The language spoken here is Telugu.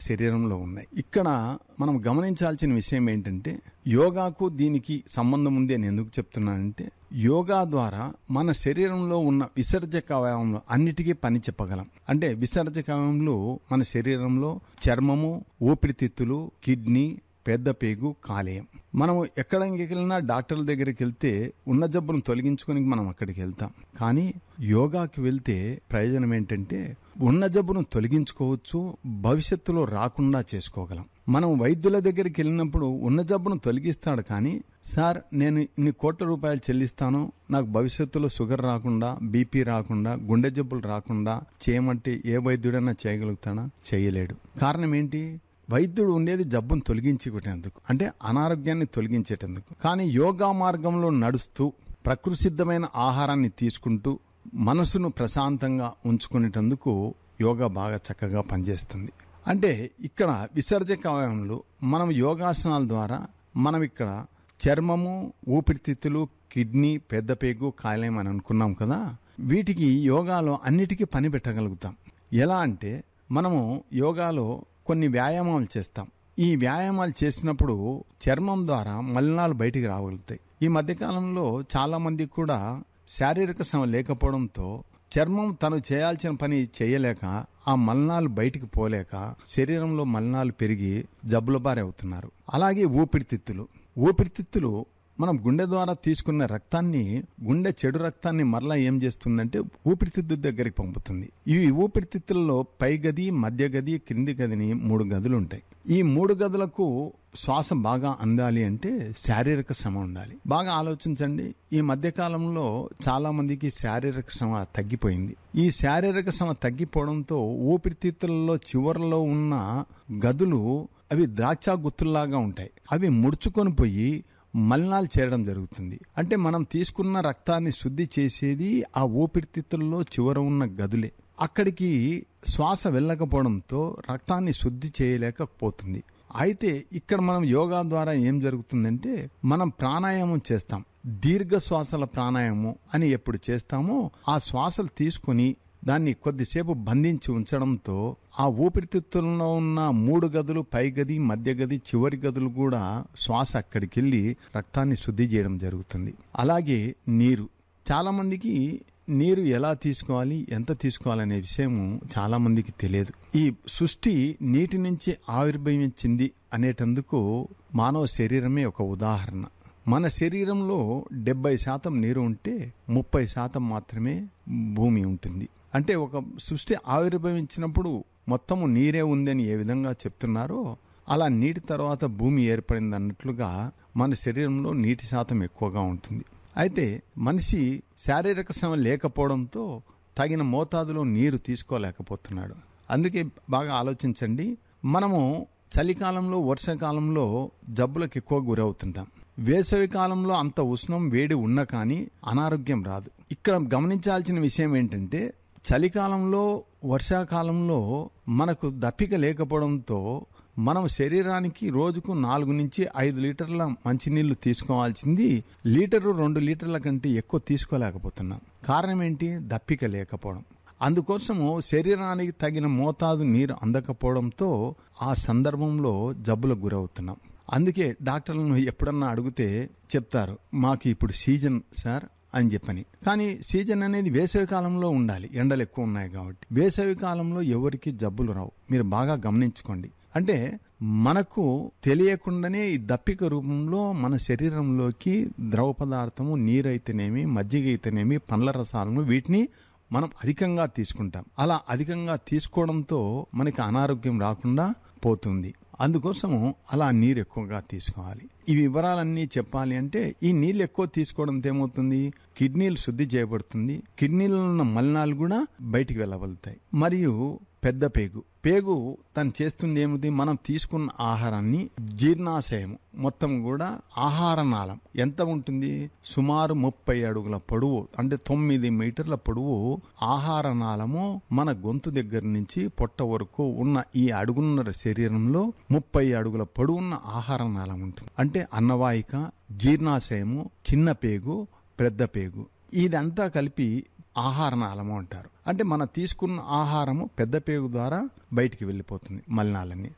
శరీరంలో ఉన్నాయి ఇక్కడ మనం గమనించాల్సిన విషయం ఏంటంటే యోగాకు దీనికి సంబంధం ఉంది అని ఎందుకు చెప్తున్నానంటే యోగా ద్వారా మన శరీరంలో ఉన్న విసర్జక అవయవంలో అన్నిటికీ పని చెప్పగలం అంటే విసర్జక అవయవంలో మన శరీరంలో చర్మము ఊపిరితిత్తులు కిడ్నీ పెద్ద పేగు కాలేయం మనం ఎక్కడికి వెళ్ళినా డాక్టర్ల దగ్గరికి వెళ్తే ఉన్న జబ్బును తొలగించుకొని మనం అక్కడికి వెళ్తాం కానీ యోగాకి వెళ్తే ప్రయోజనం ఏంటంటే ఉన్న జబ్బును తొలగించుకోవచ్చు భవిష్యత్తులో రాకుండా చేసుకోగలం మనం వైద్యుల దగ్గరికి వెళ్ళినప్పుడు ఉన్న జబ్బును తొలగిస్తాడు కానీ సార్ నేను ఇన్ని కోట్ల రూపాయలు చెల్లిస్తాను నాకు భవిష్యత్తులో షుగర్ రాకుండా బీపీ రాకుండా గుండె జబ్బులు రాకుండా చేయమంటే ఏ వైద్యుడైనా చేయగలుగుతాడా చేయలేడు కారణం ఏంటి వైద్యుడు ఉండేది జబ్బును తొలగించుకునేందుకు అంటే అనారోగ్యాన్ని తొలగించేటందుకు కానీ యోగా మార్గంలో నడుస్తూ ప్రకృతి సిద్ధమైన ఆహారాన్ని తీసుకుంటూ మనసును ప్రశాంతంగా ఉంచుకునేటందుకు యోగా బాగా చక్కగా పనిచేస్తుంది అంటే ఇక్కడ విసర్జక అవయవంలో మనం యోగాసనాల ద్వారా మనం ఇక్కడ చర్మము ఊపిరితిత్తులు కిడ్నీ పెద్ద పేగు కాలేయం అని అనుకున్నాం కదా వీటికి యోగాలో అన్నిటికీ పని పెట్టగలుగుతాం ఎలా అంటే మనము యోగాలో కొన్ని వ్యాయామాలు చేస్తాం ఈ వ్యాయామాలు చేసినప్పుడు చర్మం ద్వారా మలినాలు బయటికి రాగలుగుతాయి ఈ మధ్యకాలంలో చాలా మంది కూడా శారీరక శ్రమ లేకపోవడంతో చర్మం తను చేయాల్సిన పని చేయలేక ఆ మలినాలు బయటికి పోలేక శరీరంలో మలినాలు పెరిగి జబ్బుల బారి అవుతున్నారు అలాగే ఊపిరితిత్తులు ఊపిరితిత్తులు మనం గుండె ద్వారా తీసుకున్న రక్తాన్ని గుండె చెడు రక్తాన్ని మరలా ఏం చేస్తుందంటే ఊపిరితిత్తు దగ్గరికి పంపుతుంది ఈ ఊపిరితిత్తులలో పై గది మధ్య గది క్రింది గదిని మూడు గదులు ఉంటాయి ఈ మూడు గదులకు శ్వాస బాగా అందాలి అంటే శారీరక శ్రమ ఉండాలి బాగా ఆలోచించండి ఈ మధ్య కాలంలో చాలా మందికి శారీరక శ్రమ తగ్గిపోయింది ఈ శారీరక శ్రమ తగ్గిపోవడంతో ఊపిరితిత్తులలో చివరలో ఉన్న గదులు అవి ద్రాక్ష గుత్తుల్లాగా ఉంటాయి అవి ముడుచుకొని పోయి మలినాలు చేరడం జరుగుతుంది అంటే మనం తీసుకున్న రక్తాన్ని శుద్ధి చేసేది ఆ ఊపిరితిత్తుల్లో చివర ఉన్న గదులే అక్కడికి శ్వాస వెళ్ళకపోవడంతో రక్తాన్ని శుద్ధి చేయలేకపోతుంది అయితే ఇక్కడ మనం యోగా ద్వారా ఏం జరుగుతుందంటే మనం ప్రాణాయామం చేస్తాం దీర్ఘ శ్వాసల ప్రాణాయామం అని ఎప్పుడు చేస్తామో ఆ శ్వాసలు తీసుకుని దాన్ని కొద్దిసేపు బంధించి ఉంచడంతో ఆ ఊపిరితిత్తుల్లో ఉన్న మూడు గదులు పై గది మధ్య గది చివరి గదులు కూడా శ్వాస అక్కడికి వెళ్ళి రక్తాన్ని శుద్ధి చేయడం జరుగుతుంది అలాగే నీరు చాలా మందికి నీరు ఎలా తీసుకోవాలి ఎంత తీసుకోవాలనే విషయం చాలా మందికి తెలియదు ఈ సృష్టి నీటి నుంచి ఆవిర్భవించింది అనేటందుకు మానవ శరీరమే ఒక ఉదాహరణ మన శరీరంలో డెబ్బై శాతం నీరు ఉంటే ముప్పై శాతం మాత్రమే భూమి ఉంటుంది అంటే ఒక సృష్టి ఆవిర్భవించినప్పుడు మొత్తము నీరే ఉందని ఏ విధంగా చెప్తున్నారో అలా నీటి తర్వాత భూమి ఏర్పడింది అన్నట్లుగా మన శరీరంలో నీటి శాతం ఎక్కువగా ఉంటుంది అయితే మనిషి శారీరక శ్రమ లేకపోవడంతో తగిన మోతాదులో నీరు తీసుకోలేకపోతున్నాడు అందుకే బాగా ఆలోచించండి మనము చలికాలంలో వర్షాకాలంలో జబ్బులకు ఎక్కువ గురవుతుంటాం వేసవి కాలంలో అంత ఉష్ణం వేడి ఉన్న కానీ అనారోగ్యం రాదు ఇక్కడ గమనించాల్సిన విషయం ఏంటంటే చలికాలంలో వర్షాకాలంలో మనకు దప్పిక లేకపోవడంతో మనం శరీరానికి రోజుకు నాలుగు నుంచి ఐదు లీటర్ల మంచినీళ్లు తీసుకోవాల్సింది లీటరు రెండు లీటర్ల కంటే ఎక్కువ తీసుకోలేకపోతున్నాం కారణం ఏంటి దప్పిక లేకపోవడం అందుకోసము శరీరానికి తగిన మోతాదు నీరు అందకపోవడంతో ఆ సందర్భంలో జబ్బులకు గురవుతున్నాం అందుకే డాక్టర్లను ఎప్పుడన్నా అడిగితే చెప్తారు మాకు ఇప్పుడు సీజన్ సార్ అని చెప్పని కానీ సీజన్ అనేది వేసవి కాలంలో ఉండాలి ఎండలు ఎక్కువ ఉన్నాయి కాబట్టి వేసవి కాలంలో ఎవరికి జబ్బులు రావు మీరు బాగా గమనించుకోండి అంటే మనకు తెలియకుండానే ఈ దప్పిక రూపంలో మన శరీరంలోకి ద్రవ పదార్థము నీరైతేనేమి మజ్జిగ అయితేనేమి పండ్ల రసాలను వీటిని మనం అధికంగా తీసుకుంటాం అలా అధికంగా తీసుకోవడంతో మనకి అనారోగ్యం రాకుండా పోతుంది అందుకోసము అలా నీరు ఎక్కువగా తీసుకోవాలి ఈ వివరాలన్నీ చెప్పాలి అంటే ఈ నీళ్ళు ఎక్కువ తీసుకోవడంతో ఏమవుతుంది కిడ్నీలు శుద్ధి చేయబడుతుంది కిడ్నీలో ఉన్న మలినాలు కూడా బయటికి వెళ్ళగలుగుతాయి మరియు పెద్ద పేగు పేగు తను చేస్తుంది ఏమిటి మనం తీసుకున్న ఆహారాన్ని జీర్ణాశయం మొత్తం కూడా ఆహార నాళం ఎంత ఉంటుంది సుమారు ముప్పై అడుగుల పొడవు అంటే తొమ్మిది మీటర్ల పొడవు ఆహార నాళము మన గొంతు దగ్గర నుంచి పొట్ట వరకు ఉన్న ఈ అడుగున్నర శరీరంలో ముప్పై అడుగుల పొడవున్న ఆహార నాళం ఉంటుంది అంటే అన్నవాహిక జీర్ణాశయము చిన్న పేగు పెద్ద పేగు ఇదంతా కలిపి ఆహార నాళము అంటారు అంటే మనం తీసుకున్న ఆహారము పెద్ద పేగు ద్వారా బయటికి వెళ్ళిపోతుంది మలినాలన్నీ